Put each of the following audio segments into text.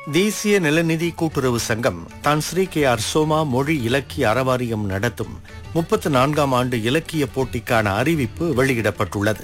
தேசிய நிலநிதி கூட்டுறவு சங்கம் தான் ஸ்ரீ கே ஆர் சோமா மொழி இலக்கிய அறவாரியம் நடத்தும் முப்பத்து நான்காம் ஆண்டு இலக்கிய போட்டிக்கான அறிவிப்பு வெளியிடப்பட்டுள்ளது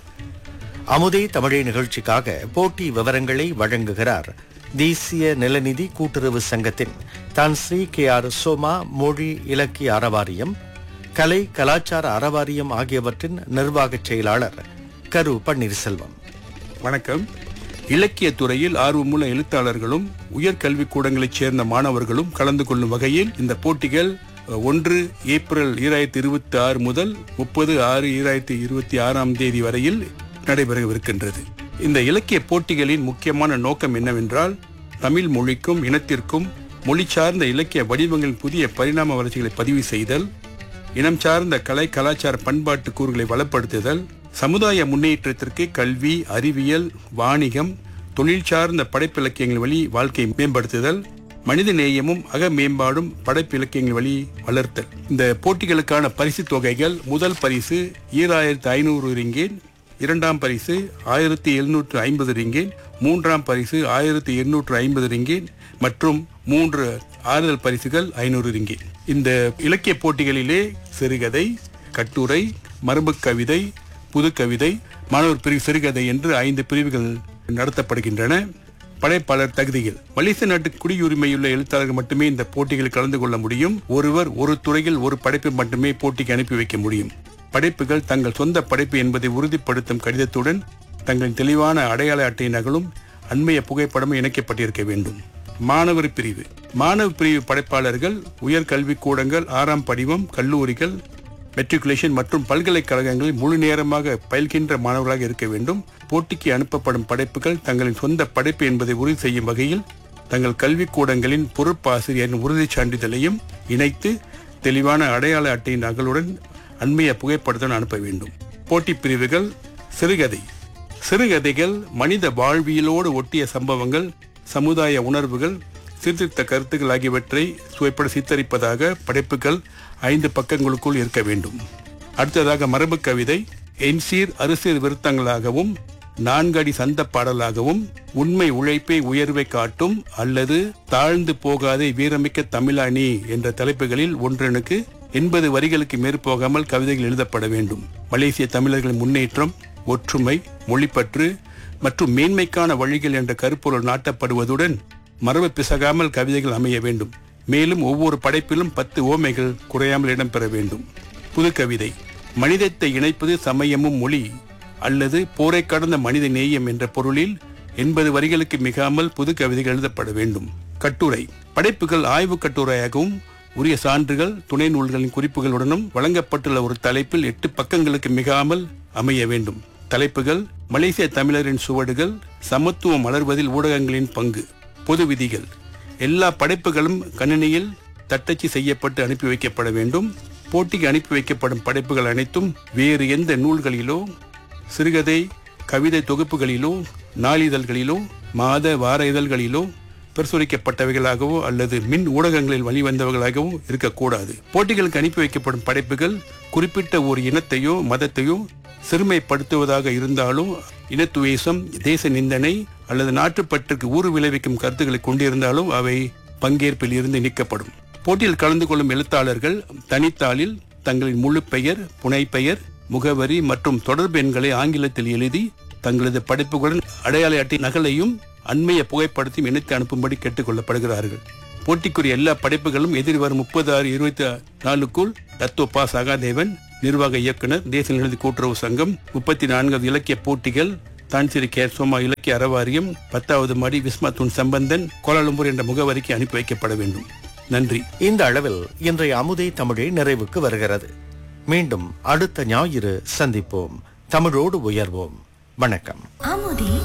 அமுதே தமிழே நிகழ்ச்சிக்காக போட்டி விவரங்களை வழங்குகிறார் தேசிய நிலநிதி கூட்டுறவு சங்கத்தின் தான் ஸ்ரீ கே ஆர் சோமா மொழி இலக்கிய அறவாரியம் கலை கலாச்சார அறவாரியம் ஆகியவற்றின் நிர்வாகச் செயலாளர் கரு பன்னீர்செல்வம் வணக்கம் இலக்கிய துறையில் ஆர்வமுள்ள எழுத்தாளர்களும் உயர்கல்விக் கூடங்களைச் சேர்ந்த மாணவர்களும் கலந்து கொள்ளும் வகையில் இந்த போட்டிகள் அஹ், ஒன்று ஏப்ரல் ஈராயிரத்தி இருபத்தி ஆறு முதல் முப்பது ஆறு ஈராயிரத்தி இருபத்தி ஆறாம் தேதி வரையில் நடைபெறவிருக்கின்றது இந்த இலக்கிய போட்டிகளின் முக்கியமான நோக்கம் என்னவென்றால் தமிழ் மொழிக்கும் இனத்திற்கும் மொழி சார்ந்த இலக்கிய வடிவங்களின் புதிய பரிணாம வளர்ச்சிகளை பதிவு செய்தல் இனம் சார்ந்த கலை கலாச்சார பண்பாட்டு கூறுகளை வளப்படுத்துதல் சமுதாய முன்னேற்றத்திற்கு கல்வி அறிவியல் வாணிகம் தொழில் சார்ந்த படைப்பிலக்கியங்கள் வழி வாழ்க்கையை மேம்படுத்துதல் மனித நேயமும் அக மேம்பாடும் படைப்பிலக்கியங்கள் வழி வளர்த்தல் இந்த போட்டிகளுக்கான பரிசு தொகைகள் முதல் பரிசு ஈராயிரத்து ஐநூறு ரிங்கேன் இரண்டாம் பரிசு ஆயிரத்தி எழுநூற்று ஐம்பது ரிங்கேன் மூன்றாம் பரிசு ஆயிரத்தி எண்ணூற்று ஐம்பது ரிங்கேன் மற்றும் மூன்று ஆறுதல் பரிசுகள் ஐநூறு ரிங்கேன் இந்த இலக்கிய போட்டிகளிலே சிறுகதை கட்டுரை மரபுக் கவிதை புதுக்கவிதை மாணவர் பிரிவு சிறுகதை என்று ஐந்து பிரிவுகள் நடத்தப்படுகின்றன படைப்பாளர் தகுதிகள் மலேசிய நாட்டு குடியுரிமையுள்ள எழுத்தாளர்கள் மட்டுமே இந்த போட்டிகளில் கலந்து கொள்ள முடியும் ஒருவர் ஒரு துறையில் ஒரு படைப்பை மட்டுமே போட்டிக்கு அனுப்பி வைக்க முடியும் படைப்புகள் தங்கள் சொந்த படைப்பு என்பதை உறுதிப்படுத்தும் கடிதத்துடன் தங்களின் தெளிவான அடையாள அட்டை நகலும் அண்மைய புகைப்படமும் இணைக்கப்பட்டிருக்க வேண்டும் மாணவர் பிரிவு மாணவ பிரிவு படைப்பாளர்கள் உயர்கல்விக் கூடங்கள் ஆறாம் படிவம் கல்லூரிகள் மெட்ரிகுலேஷன் மற்றும் பல்கலைக்கழகங்களில் முழு நேரமாக பயில்கின்ற மாணவர்களாக இருக்க வேண்டும் போட்டிக்கு அனுப்பப்படும் படைப்புகள் தங்களின் சொந்த படைப்பு என்பதை உறுதி செய்யும் வகையில் தங்கள் கல்விக் கூடங்களின் பொறுப்பாசிரியரின் உறுதிச் சான்றிதழையும் இணைத்து தெளிவான அடையாள அட்டையின் நகலுடன் அண்மைய புகைப்படத்துடன் அனுப்ப வேண்டும் போட்டிப் பிரிவுகள் சிறுகதை சிறுகதைகள் மனித வாழ்வியலோடு ஒட்டிய சம்பவங்கள் சமுதாய உணர்வுகள் சீர்திருத்த கருத்துக்கள் ஆகியவற்றை சுவைப்பட சித்தரிப்பதாக படைப்புகள் ஐந்து பக்கங்களுக்குள் இருக்க வேண்டும் அடுத்ததாக மரபு கவிதை என்சீர் அரிசீர் விருத்தங்களாகவும் நான்கடி சந்த பாடலாகவும் உண்மை உழைப்பை உயர்வை காட்டும் அல்லது தாழ்ந்து போகாதே வீரமிக்க தமிழாணி என்ற தலைப்புகளில் ஒன்றனுக்கு எண்பது வரிகளுக்கு மேற்போகாமல் கவிதைகள் எழுதப்பட வேண்டும் மலேசிய தமிழர்களின் முன்னேற்றம் ஒற்றுமை மொழிப்பற்று மற்றும் மேன்மைக்கான வழிகள் என்ற கருப்பொருள் நாட்டப்படுவதுடன் மரபு பிசகாமல் கவிதைகள் அமைய வேண்டும் மேலும் ஒவ்வொரு படைப்பிலும் பத்து ஓமைகள் குறையாமல் இடம்பெற வேண்டும் புது கவிதை மனிதத்தை இணைப்பது சமயமும் மொழி அல்லது போரை கடந்த மனித நேயம் என்ற பொருளில் எண்பது வரிகளுக்கு மிகாமல் புது கவிதைகள் எழுதப்பட வேண்டும் கட்டுரை படைப்புகள் ஆய்வு கட்டுரையாகவும் உரிய சான்றுகள் துணை நூல்களின் குறிப்புகளுடனும் வழங்கப்பட்டுள்ள ஒரு தலைப்பில் எட்டு பக்கங்களுக்கு மிகாமல் அமைய வேண்டும் தலைப்புகள் மலேசிய தமிழரின் சுவடுகள் சமத்துவம் மலர்வதில் ஊடகங்களின் பங்கு பொது விதிகள் எல்லா படைப்புகளும் கணினியில் தட்டச்சு செய்யப்பட்டு அனுப்பி வைக்கப்பட வேண்டும் போட்டிக்கு அனுப்பி வைக்கப்படும் படைப்புகள் அனைத்தும் வேறு எந்த நூல்களிலோ சிறுகதை கவிதை தொகுப்புகளிலோ நாளிதழ்களிலோ மாத வார இதழ்களிலோ பிரசுரிக்கப்பட்டவைகளாகவோ அல்லது மின் ஊடகங்களில் வெளிவந்தவர்களாகவோ இருக்கக்கூடாது போட்டிகளுக்கு அனுப்பி வைக்கப்படும் படைப்புகள் குறிப்பிட்ட ஒரு இனத்தையோ மதத்தையோ சிறுமைப்படுத்துவதாக இருந்தாலும் இனத்துவேசம் தேச நிந்தனை அல்லது நாட்டுப்பற்றுக்கு ஊறு விளைவிக்கும் கருத்துக்களை கொண்டிருந்தாலும் அவை பங்கேற்பில் இருந்து நீக்கப்படும் போட்டியில் கலந்து கொள்ளும் எழுத்தாளர்கள் தனித்தாளில் தங்களின் முழு பெயர் புனைப்பெயர் முகவரி மற்றும் தொடர்பு எண்களை ஆங்கிலத்தில் எழுதி தங்களது படைப்புகளுடன் அடையாள அட்டை நகலையும் அண்மைய புகைப்படத்தையும் இணைத்து அனுப்பும்படி கேட்டுக்கொள்ளப்படுகிறார்கள் போட்டிக்குரிய எல்லா படைப்புகளும் எதிர்வரும் முப்பது ஆறு இருபத்தி நாலுக்குள் தத்துவ பா சகாதேவன் நிர்வாக இயக்குனர் தேசிய நிலதி கூட்டுறவு சங்கம் முப்பத்தி நான்காவது இலக்கிய போட்டிகள் தான்சிரி கேர் சோமா இலக்கிய அறவாரியம் பத்தாவது மடி விஸ்மா துன் சம்பந்தன் கோலாலம்பூர் என்ற முகவரிக்கு அனுப்பி வைக்கப்பட வேண்டும் நன்றி இந்த அளவில் இன்றைய அமுதே தமிழே நிறைவுக்கு வருகிறது மீண்டும் அடுத்த ஞாயிறு சந்திப்போம் தமிழோடு உயர்வோம் வணக்கம் அமுதே